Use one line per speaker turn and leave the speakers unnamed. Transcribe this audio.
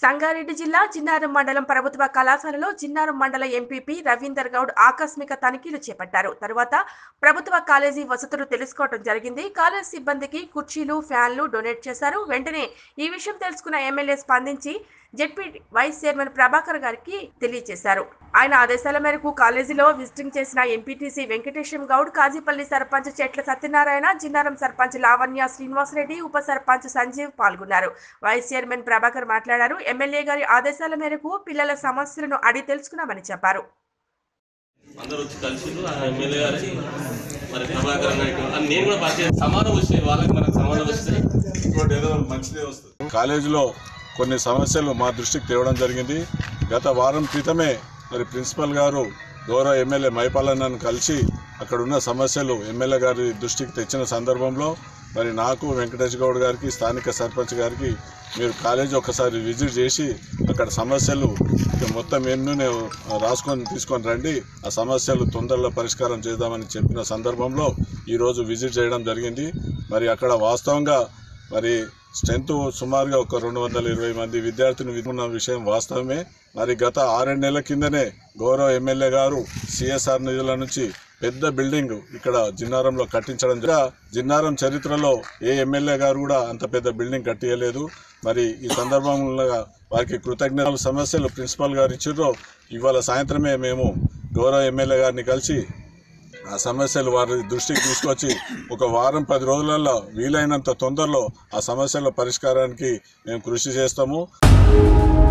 సంగారెడ్డి జిల్లా చిన్నారం మండలం ప్రభుత్వ కళాశాలలో చిన్నారం మండల ఎంపీపీ రవీందర్ గౌడ్ ఆకస్మిక తనిఖీలు చేపట్టారు తరువాత ప్రభుత్వ కాలేజీ వసతులు తెలుసుకోవడం జరిగింది కాలేజ్ సిబ్బందికి కుర్చీలు ఫ్యాన్లు డొనేట్ చేశారు వెంటనే ఈ విషయం తెలుసుకున్న ఎమ్మెల్యే స్పందించి జెడ్పీ వైస్ చైర్మన్ ప్రభాకర్ గారికి తెలియజేశారు ఆయన ఆదేశాల మేరకు కాలేజీలో విజిటింగ్ చేసిన ఎంపీటీసీ వెంకటేశం గౌడ్ కాజీపల్లి సర్పంచ్ చెట్ల సత్యనారాయణ చిన్నారం సర్పంచ్ లావణ్య శ్రీనివాసరెడ్డి ఉప సర్పంచ్ సంజీవ్ పాల్గొన్నారు వైస్ చైర్మన్ ప్రభాకర్ మాట్లాడారు ఎమ్మెల్యే గారి ఆదేశాల మేరకు పిల్లల సమస్యలను అడిగి తెలుసుకున్నామని చెప్పారు
అందరూ వచ్చి కలిసి ఆ ఎమ్మెల్యే గారికి మరి ప్రభాకర్ అన్నట్టు అని నేను కూడా పరిచయం సమానం వస్తే వాళ్ళకి మనకు సమానం వస్తే
ఇంకోటి ఏదో మంచిదే వస్తుంది కాలేజీలో కొన్ని సమస్యలు మా దృష్టికి తేవడం జరిగింది గత వారం క్రితమే మరి ప్రిన్సిపల్ గారు గౌరవ ఎమ్మెల్యే మైపాలన్నను కలిసి అక్కడ ఉన్న సమస్యలు ఎమ్మెల్యే గారి దృష్టికి తెచ్చిన సందర్భంలో మరి నాకు వెంకటేష్ గౌడ్ గారికి స్థానిక సర్పంచ్ గారికి మీరు కాలేజీ ఒకసారి విజిట్ చేసి అక్కడ సమస్యలు ఇక మొత్తం ఎన్నునే రాసుకొని తీసుకొని రండి ఆ సమస్యలు తొందరలో పరిష్కారం చేద్దామని చెప్పిన సందర్భంలో ఈరోజు విజిట్ చేయడం జరిగింది మరి అక్కడ వాస్తవంగా మరి స్ట్రెంత్ సుమారుగా ఒక రెండు వందల ఇరవై మంది విద్యార్థులు ఉన్న విషయం వాస్తవమే మరి గత ఆరేడు నెలల కిందనే గౌరవ ఎమ్మెల్యే గారు సిఎస్ఆర్ నిధుల నుంచి పెద్ద బిల్డింగ్ ఇక్కడ జిన్నారంలో కట్టించడం జరిగింది. జిన్నారం చరిత్రలో ఏ ఎమ్మెల్యే గారు కూడా అంత పెద్ద బిల్డింగ్ కట్టియలేదు మరి ఈ సందర్భంలో వారికి కృతజ్ఞతలు సమస్యలు ప్రిన్సిపల్ గారు ఇచ్చిర్రో ఇవాళ సాయంత్రమే మేము గౌరవ ఎమ్మెల్యే గారిని కలిసి ఆ సమస్యలు వారి దృష్టికి తీసుకొచ్చి ఒక వారం పది రోజులలో వీలైనంత తొందరలో ఆ సమస్యల పరిష్కారానికి మేము కృషి చేస్తాము